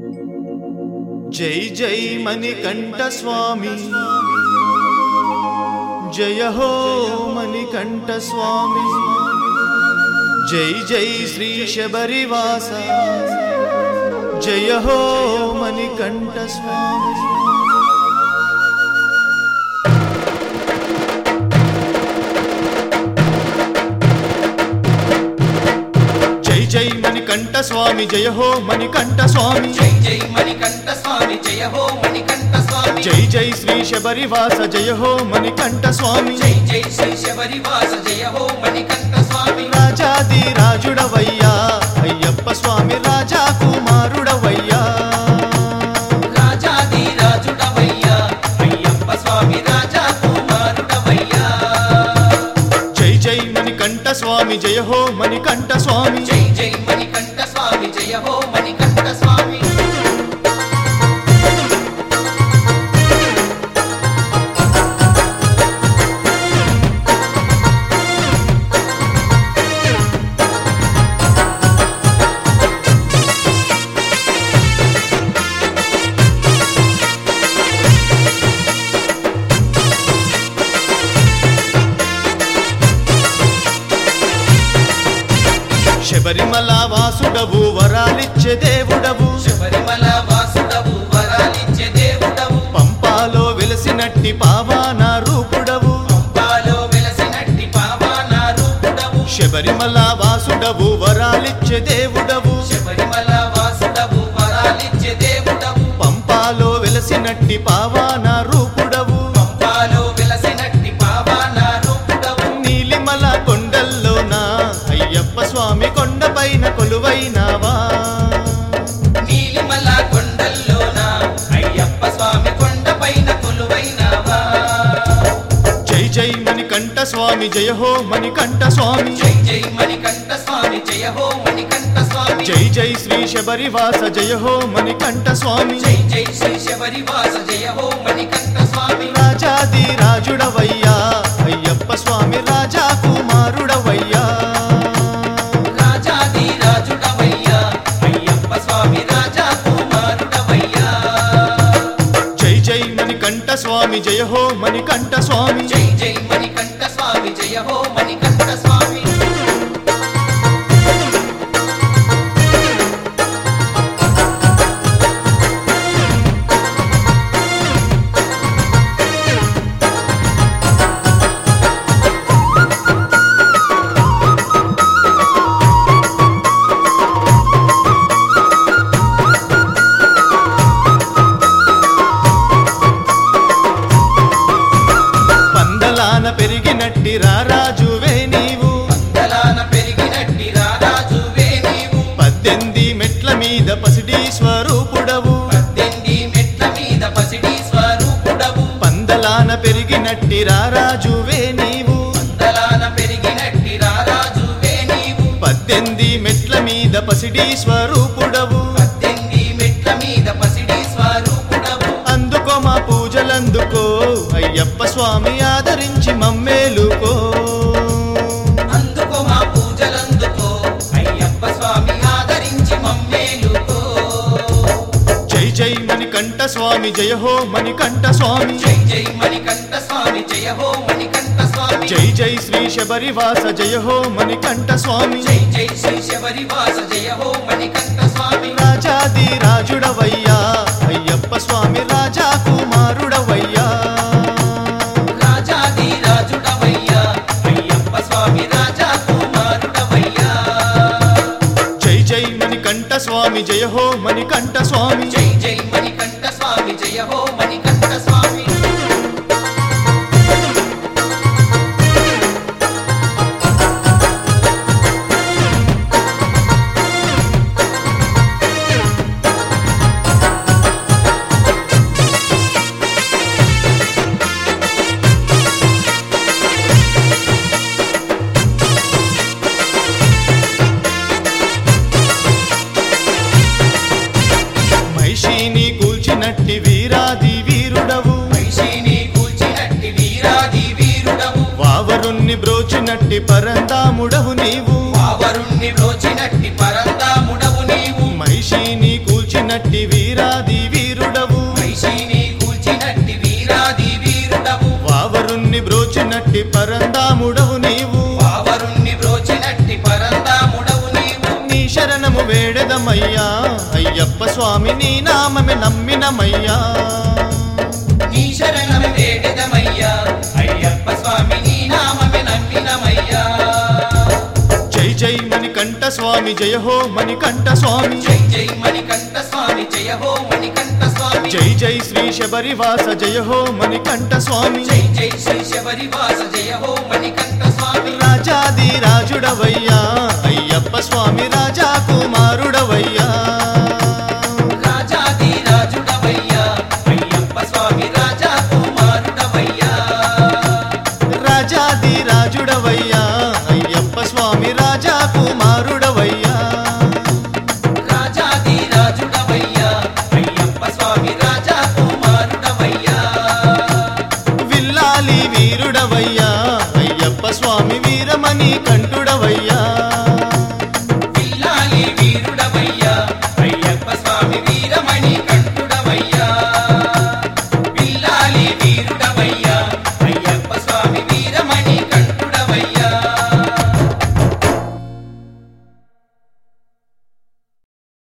జై జై మణికంఠ స్వామి జయ హో మణికంఠ స్వామి జై జై శ్రీ శబరివాస జయ హో మణికంఠ స్వామి జై జై మణికంఠ స్వామి జయ హో మణికంఠ స్వామి జై జై మణికంఠ స్వామి జయ హో మణికంఠ స్వామి జై జై శ్రీ శబరివాస జయ హో మణికంఠ స్వామి జై జై శ్రీ శబరివాస జయ హో మణికంఠ స్వామి రాజాది రాజుడవయ్యా అయ్యప్ప స్వామి రాజా కుమారుడవయ్యా రాజాది రాజుడవయ్యా అయ్యప్ప స్వామి రాజా కుమారుడవయ్యా జై జై మణికంఠ స్వామి జయ హో మణికంఠ స్వామి జై జై మణికంఠ స్వామి జయ హో మణికంఠ స్వామి శబరిమల వాసుడవు వరాలిచ్చే దేవుడవు శబరిమల వాసుడవు వరాలిచ్చే దేవుడవు పంపాలో వెలసినట్టి పావాన రూపుడవు పంపాలో వెలసినట్టి పావాన రూపుడవు శబరిమల వాసుడవు వరాలిచ్చే దేవుడవు శబరిమల వాసుడవు వరాలిచ్చే దేవుడవు పంపాలో వెలసినట్టి పావాన రూపుడవు పంపాలో వెలసినట్టి పావాన రూపుడవు నీలిమల కొండల్లోన అయ్యప్ప స్వామి కొండపైన కొలువైనావా నీలిమల కొండల్లోన అయ్యప్ప స్వామి కొండపైన కొలువైనావా జై జై మణికంఠ స్వామి జయ హో మణికంఠ స్వామి జై జై మణికంఠ స్వామి జయ హో మణికంఠ స్వామి జై జై శ్రీ శబరివాస జయ హో మణికంఠ స్వామి జై జై శ్రీ శబరివాస జయ హో మణికంఠ స్వామి రాజాది రాజుడవయ్యా అయ్యప్ప స్వామి రాజా కుమారుడవయ్యా రాజాది రాజుడవయ్యా అయ్యప్ప స్వామి రాజా కుమారుడవయ్యా జై జై మణికంఠ స్వామి జయ హో మణికంఠ స్వామి జై జై మణికంఠ స్వామి జయ హో మణికంఠ స్వామి పందలాన పెరిగినట్టి రారాజువే నీవు పందలాన పెరిగినట్టి రారాజువే నీవు పద్దెనిమిది మెట్ల మీద పసిడి స్వరూపుడవు పద్దెనిమిది మెట్ల మీద పసిడి స్వరూపుడవు పందలాన పెరిగినట్టి రారాజువే నీవు పందలాన పెరిగినట్టి రారాజువే నీవు పద్దెనిమిది మెట్ల మీద పసిడి స్వరూపుడవు పద్దెనిమిది మెట్ల మీద పసిడి స్వరూపుడవు అందుకో మా పూజలందుకో అయ్యప్ప స్వామి ఆదరించి మమ్మేలుకో అందుకో మా పూజలందుకో అయ్యప్ప స్వామి ఆదరించి మమ్మేలుకో జై జై మణికంఠ స్వామి జయ హో మణికంఠ స్వామి జై జై మణికంఠ స్వామి జయ హో మణికంఠ స్వామి జై జై శ్రీ శబరివాస జయ హో మణికంఠ స్వామి జై జై శ్రీ శబరివాస జయ హో మణికంఠ స్వామి రాజాది రాజుడవయ్యా అయ్యప్ప స్వామి రాజా కుమారుడవయ్యా రాజాది రాజుడవయ్యా అయ్యప్ప స్వామి రాజా కుమారుడవయ్యా జై జై మణికంఠ స్వామి జయ హో మణికంఠ స్వామి జై జై మణికంఠ స్వామి జయ హో మణికంఠ స్వామి మహిషిని కూల్చినట్టి వీరాది వీరుడవు మహిషిని కూల్చినట్టి వీరాది వీరుడవు వావరుణ్ణి బ్రోచినట్టి పరందాముడవు నీవు వావరుణ్ణి బ్రోచినట్టి పరందాముడవు నీవు మహిషిని కూల్చి కూల్చినట్టి వీరాది వీరుడవు వైశీని కూల్చినట్టి వీరాది వీరుడవు వావరుణ్ణి బ్రోచినట్టి పరందాముడవు నీవు పావరుణ్ణి బ్రోచినట్టి పరందాముడవు నీవు నీ శరణము వేడదమయ్యా అయ్యప్ప స్వామి నీ నామమే నమ్మినమయ్యా నీ శరణం వేడదమయ్యా అయ్యప్ప స్వామి నీ నామమే నమ్మినమయ్యా జై జై మణికంఠ స్వామి జయ హో మణికంఠ స్వామి జై జై మణికంఠ స్వామి జయ హో మణికంఠ స్వామి జై జై శ్రీ శబరివాస జయ హో మణికంఠ స్వామి జై జై శ్రీ శబరివాస జయ హో మణికంఠ స్వామి రాజాది రాజుడవయ్యా అయ్యప్ప స్వామి రాజా కుమారుడవయ్యా